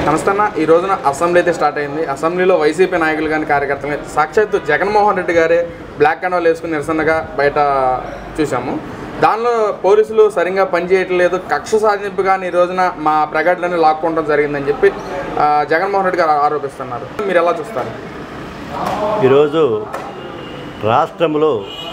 నమస్తే అన్న ఈ రోజున అసెంబ్లీ అయితే స్టార్ట్ అయింది అసెంబ్లీలో వైసీపీ నాయకులు కానీ కార్యకర్తలు కానీ సాక్షాత్తు జగన్మోహన్ రెడ్డి గారే బ్లాక్ అండ్ వైల్ వేసుకుని నిరసనగా బయట చూసాము దానిలో పోలీసులు సరిగ్గా పనిచేయట్లేదు కక్ష సాధింపు కానీ ఈ రోజున మా ప్రకటనని లాక్కోవడం జరిగిందని చెప్పి ఆ, జగన్మోహన్ రెడ్డి గారు ఆరోపిస్తున్నారు మీరు ఎలా చూస్తారు ఈరోజు రాష్ట్రంలో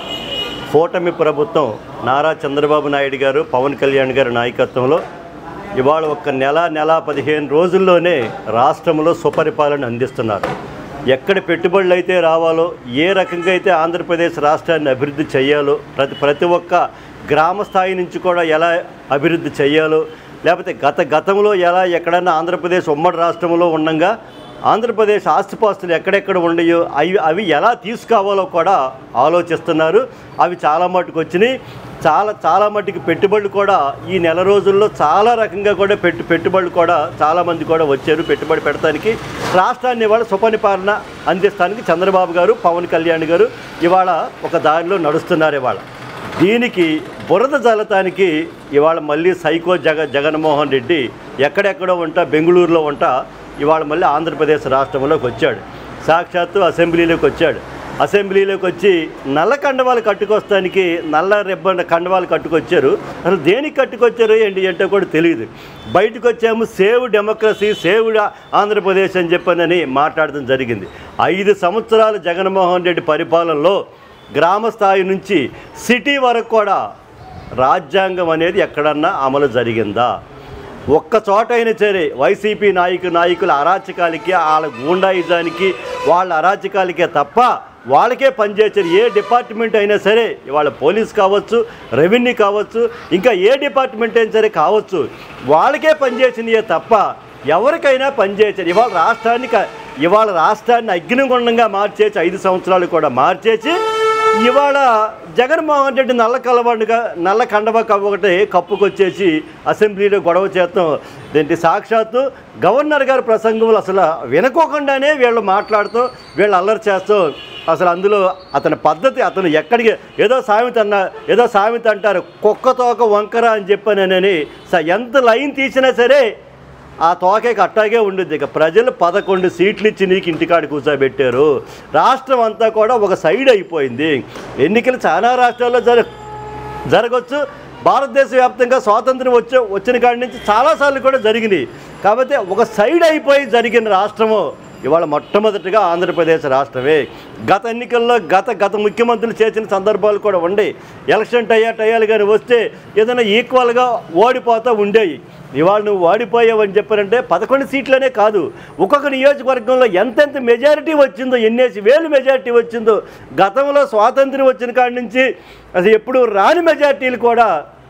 కూటమి ప్రభుత్వం నారా చంద్రబాబు నాయుడు గారు పవన్ కళ్యాణ్ గారి నాయకత్వంలో ఇవాళ ఒక నెల నెల పదిహేను రోజుల్లోనే రాష్ట్రంలో సుపరిపాలన అందిస్తున్నారు ఎక్కడ పెట్టుబడులు అయితే రావాలో ఏ రకంగా అయితే ఆంధ్రప్రదేశ్ రాష్ట్రాన్ని అభివృద్ధి చేయాలో ప్రతి ప్రతి ఒక్క గ్రామ స్థాయి నుంచి కూడా ఎలా అభివృద్ధి చేయాలో లేకపోతే గత గతంలో ఎలా ఎక్కడన్నా ఆంధ్రప్రదేశ్ ఉమ్మడి రాష్ట్రంలో ఉండగా ఆంధ్రప్రదేశ్ ఆస్తిపాస్తులు ఎక్కడెక్కడ ఉండయో అవి అవి ఎలా తీసుకురావాలో కూడా ఆలోచిస్తున్నారు అవి చాలా మటుకు వచ్చినాయి చాలా చాలా మట్టుకు పెట్టుబడులు కూడా ఈ నెల రోజుల్లో చాలా రకంగా కూడా పెట్టు పెట్టుబడులు కూడా చాలామంది కూడా వచ్చారు పెట్టుబడి పెడతానికి రాష్ట్రాన్ని ఇవాళ సుపరిపాలన అందిస్తానికి చంద్రబాబు గారు పవన్ కళ్యాణ్ గారు ఇవాళ ఒక దారిలో నడుస్తున్నారు ఇవాళ దీనికి బురద జల్లటానికి ఇవాళ మళ్ళీ సైకో జగ జగన్మోహన్ రెడ్డి ఎక్కడెక్కడో ఉంటా బెంగళూరులో ఉంటా ఇవాళ మళ్ళీ ఆంధ్రప్రదేశ్ రాష్ట్రంలోకి వచ్చాడు సాక్షాత్తు అసెంబ్లీలోకి వచ్చాడు అసెంబ్లీలోకి వచ్చి నల్ల కండవాలు కట్టుకొస్తానికి నల్ల రెబ్బ కండవాలు కట్టుకొచ్చారు అసలు దేనికి కట్టుకొచ్చారు ఏంటి అంటే కూడా తెలియదు బయటకు వచ్చాము సేవ్ డెమోక్రసీ సేవ్ ఆంధ్రప్రదేశ్ అని చెప్పనని మాట్లాడడం జరిగింది ఐదు సంవత్సరాలు జగన్మోహన్ రెడ్డి పరిపాలనలో గ్రామ స్థాయి నుంచి సిటీ వరకు కూడా రాజ్యాంగం అనేది ఎక్కడన్నా అమలు జరిగిందా ఒక్క చోట అయినా సరే వైసీపీ నాయకు నాయకుల అరాచకాలకి వాళ్ళ గూండాయిజానికి వాళ్ళ అరాచకాలకే తప్ప వాళ్ళకే పనిచేసారు ఏ డిపార్ట్మెంట్ అయినా సరే ఇవాళ పోలీస్ కావచ్చు రెవెన్యూ కావచ్చు ఇంకా ఏ డిపార్ట్మెంట్ అయినా సరే కావచ్చు వాళ్ళకే పనిచేసినయే తప్ప ఎవరికైనా పనిచేసారు ఇవాళ రాష్ట్రాన్ని క- ఇవాళ రాష్ట్రాన్ని అగ్నిగుండంగా మార్చేసి ఐదు సంవత్సరాలు కూడా మార్చేసి ఇవాళ జగన్మోహన్ రెడ్డి నల్ల కలవండుగా నల్ల కండవ కవ్వ ఒకటి కప్పుకొచ్చేసి అసెంబ్లీలో గొడవ చేస్తాం దీంటి సాక్షాత్తు గవర్నర్ గారి ప్రసంగంలో అసలు వినుకోకుండానే వీళ్ళు మాట్లాడుతూ వీళ్ళు అల్లరి చేస్తూ అసలు అందులో అతని పద్ధతి అతను ఎక్కడికి ఏదో సామెత అన్న ఏదో సామెత అంటారు కుక్క తోక వంకర అని చెప్పానని స- ఎంత లైన్ తీసినా సరే ఆ తోకేకి అట్టాగే ఉండుద్ది ఇక ప్రజలు పదకొండు సీట్లు ఇచ్చి నీకు ఇంటికాడ కూర్చోబెట్టారు రాష్ట్రం అంతా కూడా ఒక సైడ్ అయిపోయింది ఎన్నికలు చాలా రాష్ట్రాల్లో జర జరగవచ్చు భారతదేశ వ్యాప్తంగా స్వాతంత్రం వచ్చే వచ్చిన కాడి నుంచి చాలాసార్లు కూడా జరిగినాయి కాబట్టి ఒక సైడ్ అయిపోయి జరిగిన రాష్ట్రము ఇవాళ మొట్టమొదటిగా ఆంధ్రప్రదేశ్ రాష్ట్రమే గత ఎన్నికల్లో గత గత ముఖ్యమంత్రులు చేసిన సందర్భాలు కూడా ఉండే ఎలక్షన్ టయ్యా టయ్యాలు కానీ వస్తే ఏదైనా ఈక్వల్గా ఓడిపోతూ ఉండేవి ఇవాళ నువ్వు ఓడిపోయావని చెప్పారంటే పదకొండు సీట్లనే కాదు ఒక్కొక్క నియోజకవర్గంలో ఎంతెంత మెజారిటీ వచ్చిందో ఎన్నేసి వేలు మెజారిటీ వచ్చిందో గతంలో స్వాతంత్రం వచ్చిన కాడి నుంచి అసలు ఎప్పుడు రాని మెజారిటీలు కూడా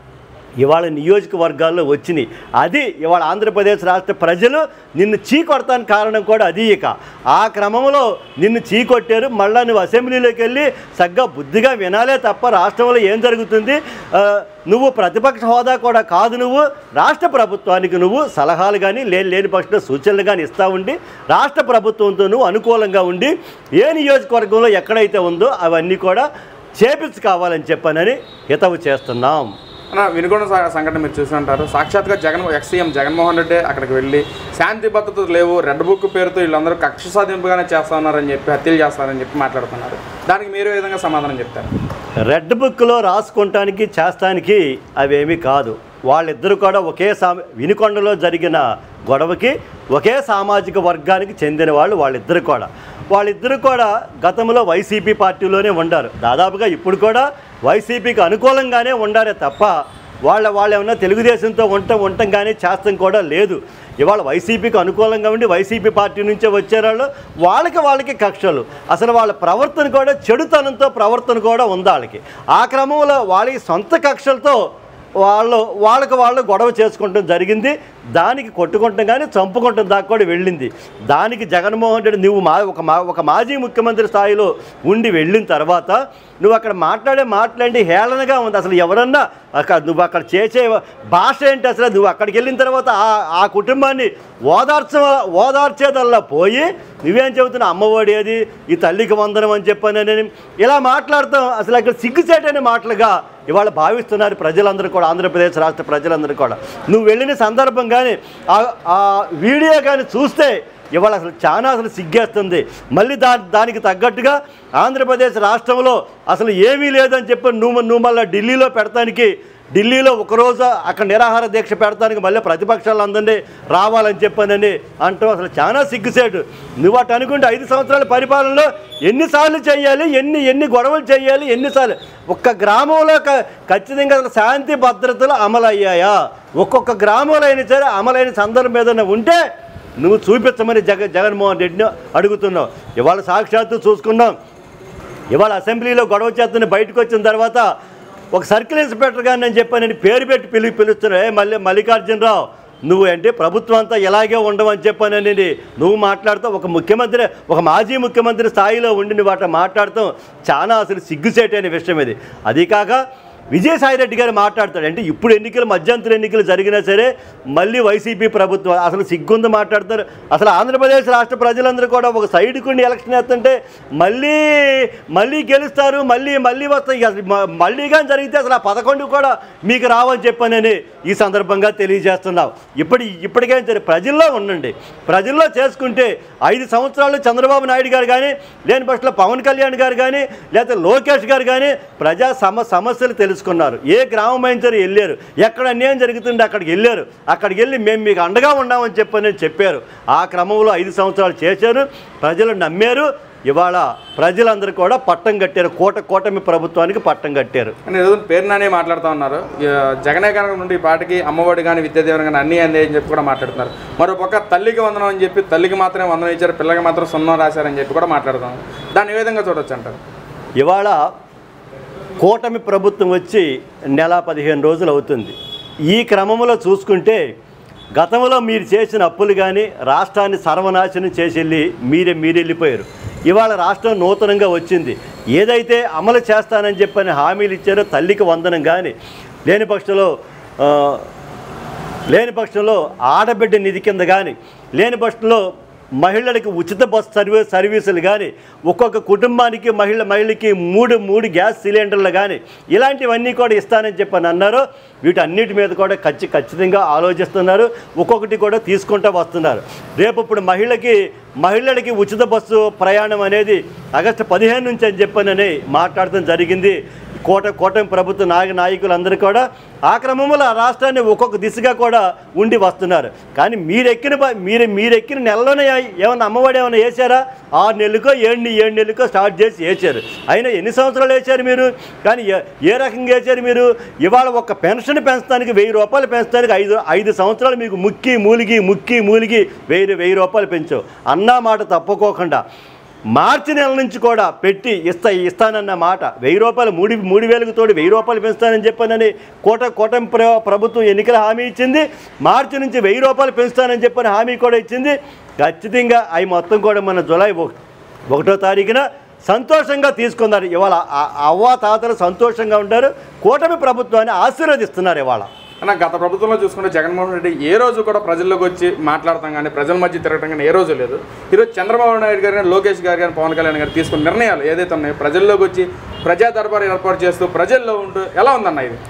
ఇవాళ నియోజకవర్గాల్లో వచ్చినాయి అది ఇవాళ ఆంధ్రప్రదేశ్ రాష్ట్ర ప్రజలు నిన్ను చీకొడతానికి కారణం కూడా అది ఇక ఆ క్రమంలో నిన్ను చీకొట్టారు మళ్ళా నువ్వు అసెంబ్లీలోకి వెళ్ళి సగ్గా బుద్ధిగా వినాలే తప్ప రాష్ట్రంలో ఏం జరుగుతుంది ఆ, నువ్వు ప్రతిపక్ష హోదా కూడా కాదు నువ్వు రాష్ట్ర ప్రభుత్వానికి నువ్వు సలహాలు కానీ లేని లేని పక్షంలో సూచనలు కానీ ఇస్తూ ఉండి రాష్ట్ర ప్రభుత్వంతో నువ్వు అనుకూలంగా ఉండి ఏ నియోజకవర్గంలో ఎక్కడైతే ఉందో అవన్నీ కూడా చేపించు కావాలని చెప్పానని హితవు చేస్తున్నాం అన్న వినుకొండ స- సంఘటన మీరు చూసి ఉంటారు సాక్షాత్గా జగన్ ఎక్స్ సీఎం జగన్మోహన్ రెడ్డి అక్కడికి వెళ్ళి శాంతి భద్రతలు లేవు రెడ్ బుక్ పేరుతో వీళ్ళందరూ కక్ష సాధింపుగానే చేస్తా ఉన్నారని చెప్పి హత్యలు చేస్తారని చెప్పి మాట్లాడుతున్నారు దానికి మీరు ఏ విధంగా సమాధానం చెప్తారు రెడ్ బుక్లో రాసుకుంటానికి చేస్తానికి అవేమీ కాదు వాళ్ళిద్దరూ కూడా ఒకే సా వినుకొండలో జరిగిన గొడవకి ఒకే సామాజిక వర్గానికి చెందిన వాళ్ళు వాళ్ళిద్దరు కూడా వాళ్ళిద్దరూ కూడా గతంలో వైసీపీ పార్టీలోనే ఉండారు దాదాపుగా ఇప్పుడు కూడా వైసీపీకి అనుకూలంగానే ఉండారే తప్ప వాళ్ళ వాళ్ళు ఏమన్నా తెలుగుదేశంతో ఉండటం ఉండటం కానీ చేస్తాం కూడా లేదు ఇవాళ వైసీపీకి అనుకూలంగా ఉండి వైసీపీ పార్టీ నుంచే వచ్చారాళ్ళు వాళ్ళకి వాళ్ళకి కక్షలు అసలు వాళ్ళ ప్రవర్తన కూడా చెడుతనంతో ప్రవర్తన కూడా ఉంది వాళ్ళకి ఆ క్రమంలో వాళ్ళకి సొంత కక్షలతో వాళ్ళు వాళ్ళకి వాళ్ళు గొడవ చేసుకుంటాం జరిగింది దానికి కొట్టుకుంటాం కానీ చంపుకుంటాం దాకా కూడా వెళ్ళింది దానికి జగన్మోహన్ రెడ్డి నువ్వు మా ఒక మా ఒక మాజీ ముఖ్యమంత్రి స్థాయిలో ఉండి వెళ్ళిన తర్వాత నువ్వు అక్కడ మాట్లాడే మాట్లాడి హేళనగా ఉంది అసలు ఎవరన్నా అక్కడ నువ్వు అక్కడ చేసే భాష ఏంటి అసలు నువ్వు అక్కడికి వెళ్ళిన తర్వాత ఆ ఆ కుటుంబాన్ని ఓదార్చ ఓదార్చేదల్లా పోయి నువ్వేం చెబుతున్నావు అమ్మఒడి అది ఈ తల్లికి వందనం అని చెప్పానని ఇలా మాట్లాడతాం అసలు అక్కడ సిగ్గుచేటైన మాటలుగా ఇవాళ భావిస్తున్నారు ప్రజలందరూ కూడా ఆంధ్రప్రదేశ్ రాష్ట్ర ప్రజలందరూ కూడా నువ్వు వెళ్ళిన సందర్భం కానీ ఆ- ఆ వీడియో కానీ చూస్తే ఇవాళ అసలు చాలా అసలు సిగ్గేస్తుంది మళ్ళీ దా దానికి తగ్గట్టుగా ఆంధ్రప్రదేశ్ రాష్ట్రంలో అసలు ఏమీ లేదని చెప్పి నువ్వు నువ్వు మళ్ళీ ఢిల్లీలో పెడతానికి ఢిల్లీలో ఒకరోజు అక్కడ నిరాహార దీక్ష పెడతానికి మళ్ళీ ప్రతిపక్షాలందరినీ రావాలని చెప్పానని అంటూ అసలు చాలా సిగ్గుసేటు నువ్వు అటు అనుకుంటే ఐదు సంవత్సరాల పరిపాలనలో ఎన్నిసార్లు చేయాలి ఎన్ని ఎన్ని గొడవలు చేయాలి ఎన్నిసార్లు ఒక్క గ్రామంలో క- ఖచ్చితంగా అసలు శాంతి భద్రతలు అమలయ్యాయా ఒక్కొక్క గ్రామంలో అయినా సరే అమలైన సందర్భం ఏదైనా ఉంటే నువ్వు చూపించమని జగ జగన్మోహన్ రెడ్డిని అడుగుతున్నావు ఇవాళ సాక్షాత్తు చూసుకున్నాం ఇవాళ అసెంబ్లీలో గొడవ చేస్తున్న బయటకు వచ్చిన తర్వాత ఒక సర్కిల్ ఇన్స్పెక్టర్ గారు నేను చెప్పానని పేరు పెట్టి పిలి పిలుస్తున్నా ఏ మళ్ళీ మల్లికార్జునరావు నువ్వు అంటే ప్రభుత్వం అంతా ఇలాగే ఉండవని చెప్పానని నువ్వు మాట్లాడుతావు ఒక ముఖ్యమంత్రి ఒక మాజీ ముఖ్యమంత్రి స్థాయిలో ఉండి నువ్వు అట్లా మాట్లాడతాం చాలా అసలు సిగ్గుసేటైన విషయం ఇది అది కాక విజయసాయి రెడ్డి గారు మాట్లాడతాడు అంటే ఇప్పుడు ఎన్నికలు మధ్యంతర ఎన్నికలు జరిగినా సరే మళ్ళీ వైసీపీ ప్రభుత్వం అసలు సిగ్గుంది మాట్లాడతారు అసలు ఆంధ్రప్రదేశ్ రాష్ట్ర ప్రజలందరూ కూడా ఒక సైడ్కుండి ఎలక్షన్ వేస్తుంటే మళ్ళీ మళ్ళీ గెలుస్తారు మళ్ళీ మళ్ళీ వస్తాయి ఇక అసలు మ- మళ్ళీ కానీ జరిగితే అసలు ఆ పదకొండు కూడా మీకు రావని చెప్పానని ఈ సందర్భంగా తెలియజేస్తున్నాం ఇప్పటి ఇప్పటికైనా సరే ప్రజల్లో ఉండండి ప్రజల్లో చేసుకుంటే ఐదు సంవత్సరాలు చంద్రబాబు నాయుడు గారు కానీ లేని పక్షంలో పవన్ కళ్యాణ్ గారు కానీ లేకపోతే లోకేష్ గారు కానీ ప్రజా సమ సమస్యలు తెలుసుకున్నారు ఏ గ్రామం అయినా సరే వెళ్ళారు ఎక్కడ అన్యాయం జరుగుతుంటే అక్కడికి వెళ్ళారు అక్కడికి వెళ్ళి మేము మీకు అండగా ఉన్నామని చెప్పని చెప్పారు ఆ క్రమంలో ఐదు సంవత్సరాలు చేశారు ప్రజలు నమ్మారు ఇవాళ ప్రజలందరూ కూడా పట్టం కట్టారు కోట కూటమి ప్రభుత్వానికి పట్టం కట్టారు అని ఏదో పేరు నానే మాట్లాడుతూ ఉన్నారు ఇక జగనే కనుక నుండి ఈ పాటికి అమ్మఒడి కానీ విద్యాదీవన కానీ అన్నీ అందే అని చెప్పి కూడా మాట్లాడుతున్నారు మరో పక్క తల్లికి వందనం అని చెప్పి తల్లికి మాత్రమే వందనం ఇచ్చారు పిల్లకి మాత్రం సున్నం రాశారని చెప్పి కూడా మాట్లాడుతాం దాన్ని ఏ విధంగా చూడొచ్చు అంటారు ఇవాళ కూటమి ప్రభుత్వం వచ్చి నెల పదిహేను రోజులు అవుతుంది ఈ క్రమంలో చూసుకుంటే గతంలో మీరు చేసిన అప్పులు కానీ రాష్ట్రాన్ని సర్వనాశనం చేసి వెళ్ళి మీరే మీరు వెళ్ళిపోయారు ఇవాళ రాష్ట్రం నూతనంగా వచ్చింది ఏదైతే అమలు చేస్తానని చెప్పని హామీలు ఇచ్చారో తల్లికి వందనం కానీ లేని పక్షంలో ఆ, లేని పక్షంలో ఆడబిడ్డ నిధి కింద కానీ లేని పక్షంలో మహిళలకు ఉచిత బస్ సర్వీస్ సర్వీసులు కానీ ఒక్కొక్క కుటుంబానికి మహిళ మహిళకి మూడు మూడు గ్యాస్ సిలిండర్లు కానీ ఇలాంటివన్నీ కూడా ఇస్తానని చెప్పని అన్నారు వీటన్నిటి మీద కూడా ఖచ్చి ఖచ్చితంగా ఆలోచిస్తున్నారు ఒక్కొక్కటి కూడా తీసుకుంటూ వస్తున్నారు రేపు ఇప్పుడు మహిళకి మహిళలకి ఉచిత బస్సు ప్రయాణం అనేది ఆగస్టు పదిహేను నుంచి అని చెప్పనని మాట్లాడటం జరిగింది కోట కూటమి ప్రభుత్వ నాయక నాయకులందరూ కూడా ఆ క్రమంలో ఆ రాష్ట్రాన్ని ఒక్కొక్క దిశగా కూడా ఉండి వస్తున్నారు కానీ మీరెక్కిన ప- మీరు మీరెక్కిన నెలలోనే ఏమన్నా అమ్మఒడి ఏమైనా వేసారా ఆరు నెలలకో ఏడు ఏడు నెలలకో స్టార్ట్ చేసి వేసారు అయినా ఎన్ని సంవత్సరాలు వేసారు మీరు కానీ ఏ- ఏ రకంగా వేసారు మీరు ఇవాళ ఒక పెన్షన్ పెంచడానికి వెయ్యి రూపాయలు పెంచడానికి ఐదు ఐదు సంవత్సరాలు మీకు ముక్కి మూలిగి ముక్కి మూలిగి వెయ్యి వెయ్యి రూపాయలు పెంచావు అన్నా మాట తప్పుకోకుండా మార్చి నెల నుంచి కూడా పెట్టి ఇస్తా ఇస్తానన్న మాట వెయ్యి రూపాయలు మూడు మూడు వేలకు తోడు వెయ్యి రూపాయలు పెంచుతానని చెప్పానని కోట కూటమి ప్ర ప్రభుత్వం ఎన్నికల హామీ ఇచ్చింది మార్చి నుంచి వెయ్యి రూపాయలు పెంచుతానని చెప్పని హామీ కూడా ఇచ్చింది ఖచ్చితంగా అవి మొత్తం కూడా మన జులై ఒక- ఒకటో తారీఖున సంతోషంగా తీసుకున్నారు ఇవాళ ఆ- అవ్వ తాతలు సంతోషంగా ఉంటారు కూటమి ప్రభుత్వాన్ని ఆశీర్వదిస్తున్నారు ఇవాళ అన్న గత ప్రభుత్వంలో చూసుకుంటే జగన్మోహన్ రెడ్డి ఏ రోజు కూడా ప్రజల్లోకి వచ్చి మాట్లాడతాం కానీ ప్రజల మధ్య తిరగటం కానీ ఏ రోజు లేదు ఈరోజు చంద్రబాబు నాయుడు గారు కానీ లోకేష్ గారు కానీ పవన్ కళ్యాణ్ గారు తీసుకున్న నిర్ణయాలు ఏదైతే ఉన్నాయో ప్రజల్లోకి వచ్చి ప్రజా దర్బారు ఏర్పాటు చేస్తూ ప్రజల్లో ఉంటూ ఎలా ఉందన్న ఇది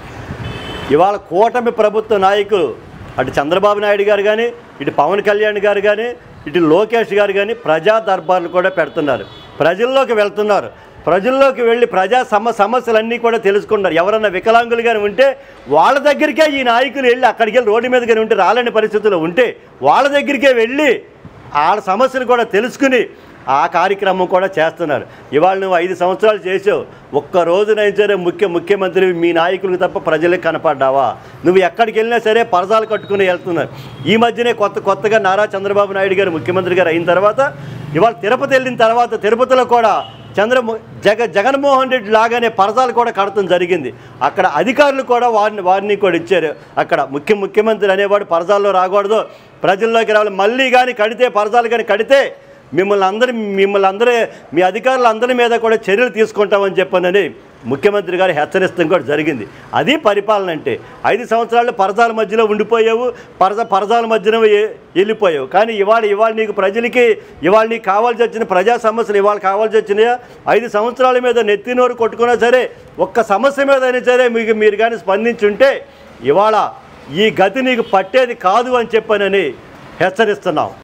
ఇవాళ కూటమి ప్రభుత్వ నాయకులు అటు చంద్రబాబు నాయుడు గారు కానీ ఇటు పవన్ కళ్యాణ్ గారు కానీ ఇటు లోకేష్ గారు కానీ ప్రజా దర్బార్లు కూడా పెడుతున్నారు ప్రజల్లోకి వెళ్తున్నారు ప్రజల్లోకి వెళ్ళి ప్రజా సమ సమస్యలన్నీ కూడా తెలుసుకుంటారు ఎవరన్నా వికలాంగులు కానీ ఉంటే వాళ్ళ దగ్గరికే ఈ నాయకులు వెళ్ళి అక్కడికి వెళ్ళి రోడ్డు మీద కానీ ఉంటే రాలేని పరిస్థితుల్లో ఉంటే వాళ్ళ దగ్గరికే వెళ్ళి వాళ్ళ సమస్యలు కూడా తెలుసుకుని ఆ కార్యక్రమం కూడా చేస్తున్నారు ఇవాళ నువ్వు ఐదు సంవత్సరాలు చేసావు ఒక్క రోజునైనా సరే ముఖ్య ముఖ్యమంత్రి మీ నాయకులకు తప్ప ప్రజలకు కనపడ్డావా నువ్వు ఎక్కడికి వెళ్ళినా సరే పరదాలు కట్టుకుని వెళ్తున్నారు ఈ మధ్యనే కొత్త కొత్తగా నారా చంద్రబాబు నాయుడు గారు ముఖ్యమంత్రి గారు అయిన తర్వాత ఇవాళ తిరుపతి వెళ్ళిన తర్వాత తిరుపతిలో కూడా చంద్ర జగ జగన్మోహన్ రెడ్డి లాగానే పరదాలు కూడా కడతం జరిగింది అక్కడ అధికారులు కూడా వారిని వారిని కూడా ఇచ్చారు అక్కడ ముఖ్య ముఖ్యమంత్రి అనేవాడు పరదాల్లో రాకూడదు ప్రజల్లోకి రావాలి మళ్ళీ కానీ కడితే పరదాలు కానీ కడితే మిమ్మల్ని అందరి మిమ్మల్ని అందరి మీ అధికారులు అందరి మీద కూడా చర్యలు తీసుకుంటామని చెప్పానని ముఖ్యమంత్రి గారు హెచ్చరిస్తాం కూడా జరిగింది అది పరిపాలన అంటే ఐదు సంవత్సరాలు పరదాల మధ్యలో ఉండిపోయావు పరద పరదాల మధ్యన ఏ- వెళ్ళిపోయావు కానీ ఇవాళ ఇవాళ నీకు ప్రజలకి ఇవాళ నీకు కావాల్సి వచ్చిన ప్రజా సమస్యలు ఇవాళ కావాల్సి వచ్చినాయా ఐదు సంవత్సరాల మీద నెత్తినోరు కొట్టుకున్నా సరే ఒక్క సమస్య మీద అయినా సరే మీకు మీరు కానీ స్పందించుంటే ఇవాళ ఈ గతి నీకు పట్టేది కాదు అని చెప్పానని హెచ్చరిస్తున్నాం